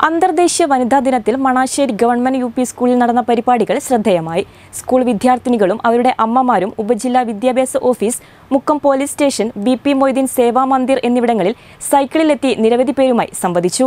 അന്തർദേശീയ വനിതാ ദിനത്തിൽ മണാശ്ശേരി ഗവൺമെന്റ് യു പി സ്കൂളിൽ നടന്ന പരിപാടികൾ ശ്രദ്ധേയമായി സ്കൂൾ വിദ്യാർത്ഥിനികളും അവരുടെ അമ്മമാരും ഉപജില്ലാ വിദ്യാഭ്യാസ office Mukkam police station B P Moideen Seva Mandir എന്നിവിടങ്ങളിൽ സൈക്കിളിലെത്തി നിരവധി പേരുമായി സംവദിച്ചു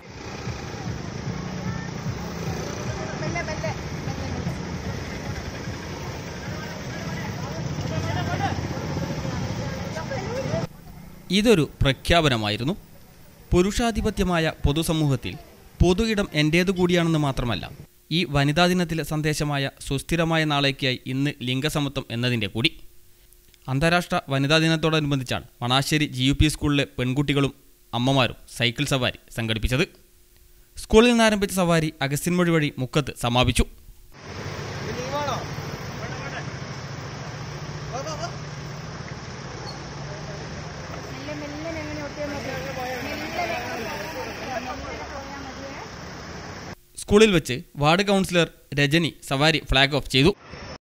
ഇതൊരു പ്രഖ്യാപനമായിരുന്നു പുരുഷാധിപത്യമായ പൊതുസമൂഹത്തിൽ പൊതു ഇടം എൻ്റേതു കൂടിയാണെന്ന് മാത്രമല്ല ഈ വനിതാ ദിനത്തിലെ സന്ദേശമായ സുസ്ഥിരമായ നാളേക്കായി ഇന്ന് ലിംഗസമത്വം എന്നതിൻ്റെ കൂടി അന്താരാഷ്ട്ര വനിതാ ദിനത്തോടനുബന്ധിച്ചാണ് മണാശ്ശേരി ജി യു പി സ്കൂളിലെ പെൺകുട്ടികളും അമ്മമാരും സൈക്കിൾ സവാരി സംഘടിപ്പിച്ചത് സ്കൂളിൽ നിന്ന് ആരംഭിച്ച സവാരി അഗസ്ത്യൻമൊഴി വഴി മുക്കത്ത് സമാപിച്ചു സ്കൂളിൽ വെച്ച് വാർഡ് കൗൺസിലർ രജനി സവാരി ഫ്ലാഗ് ഓഫ് ചെയ്തു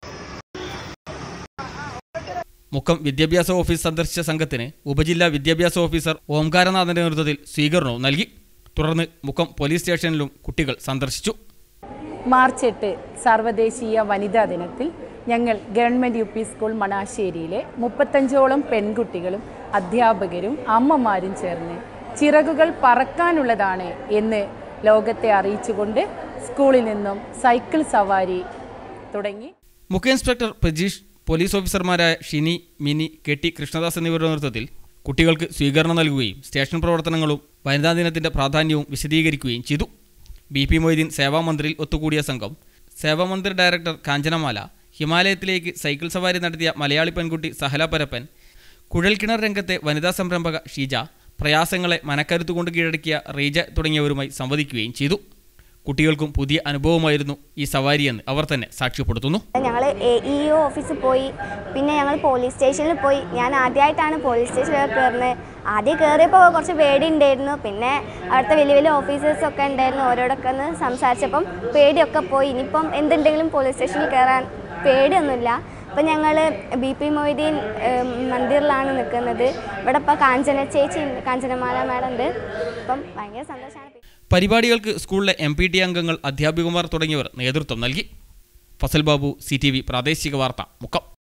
മുക്കം വിദ്യാഭ്യാസ ഓഫീസ് സന്ദർശിച്ച സംഘത്തിന് ഉപജില്ലാ വിദ്യാഭ്യാസ ഓഫീസർ ഓംകാരനാഥന്റെ നേതൃത്വത്തിൽ സ്വീകരണവും നൽകി തുടർന്ന് മുക്കം പോലീസ് സ്റ്റേഷനിലും കുട്ടികൾ സന്ദർശിച്ചു മാർച്ച് എട്ട് സാർവദേശീയ വനിതാ ദിനത്തിൽ ഞങ്ങൾ ഗവൺമെൻറ് യു പി സ്കൂൾ മണാശ്ശേരിയിലെ മുപ്പത്തഞ്ചോളം പെൺകുട്ടികളും അധ്യാപകരും അമ്മമാരും ചേർന്ന് ചിറകുകൾ പറക്കാനുള്ളതാണ് എന്ന് ലോകത്തെ അറിയിച്ചുകൊണ്ട് സ്കൂളിൽ നിന്നും സൈക്കിൾ സവാരി തുടങ്ങി മുഖ്യ ഇൻസ്പെക്ടർ പ്രജീഷ് പോലീസ് ഓഫീസർമാരായ ഷിനി മിനി കെ ടി കൃഷ്ണദാസ് എന്നിവരുടെ നേതൃത്വത്തിൽ കുട്ടികൾക്ക് സ്വീകരണം നൽകുകയും സ്റ്റേഷൻ പ്രവർത്തനങ്ങളും വനിതാ ദിനത്തിന്റെ പ്രാധാന്യവും വിശദീകരിക്കുകയും ചെയ്തു ബി പി മൊയ്തീൻ സേവാമന്ത്രിയിൽ ഒത്തുകൂടിയ സംഘം സേവാമന്ത്രി ഡയറക്ടർ കാഞ്ചനമാല ഹിമാലയത്തിലേക്ക് സൈക്കിൾ സവാരി നടത്തിയ മലയാളി പെൺകുട്ടി സഹല പരപ്പൻ കുഴൽക്കിണർ രംഗത്തെ വനിതാ സംരംഭക ഷീജ പ്രയാസങ്ങളെ മനക്കരുത്തുകൊണ്ട് കീഴടക്കിയ റീജ തുടങ്ങിയവരുമായി സംവദിക്കുകയും ചെയ്തു കുട്ടികൾക്കും പുതിയ അനുഭവമായിരുന്നു ഈ സവാരിയെന്ന് അവർ തന്നെ സാക്ഷ്യപ്പെടുത്തുന്നു ഞങ്ങൾ എ ഇ ഒ ഓഫീസിൽ പോയി പിന്നെ ഞങ്ങൾ പോലീസ് സ്റ്റേഷനിൽ പോയി ഞാൻ ആദ്യമായിട്ടാണ് പോലീസ് സ്റ്റേഷനിൽ കയറുന്നത് ആദ്യം കയറിയപ്പോൾ കുറച്ച് പേടി ഉണ്ടായിരുന്നു പിന്നെ അവിടുത്തെ വലിയ വലിയ ഓഫീസേഴ്സ് ഒക്കെ ഉണ്ടായിരുന്നു ഓരോടൊക്കെ ഒന്ന് സംസാരിച്ചപ്പം പേടിയൊക്കെ പോയി ഇനിയിപ്പം എന്തുണ്ടെങ്കിലും പോലീസ് സ്റ്റേഷനിൽ കയറാൻ പേടിയൊന്നുമില്ല അപ്പം ഞങ്ങൾ ബി പി മൊയ്തീൻ ഏം, മന്ദിറിലാണ് നിൽക്കുന്നത് ഇവിടെ ഇപ്പോൾ കാഞ്ചന ചേച്ചി ഉണ്ട് കാഞ്ചനമാല മാഡം ഉണ്ട് അപ്പം ഭയങ്കര സന്തോഷമാണ് പരിപാടികൾക്ക് സ്കൂളിലെ എം പി ടി അംഗങ്ങൾ അധ്യാപികമാർ തുടങ്ങിയവർ നേതൃത്വം നൽകി Fasal Babu C T V പ്രാദേശിക വാർത്ത മുക്കം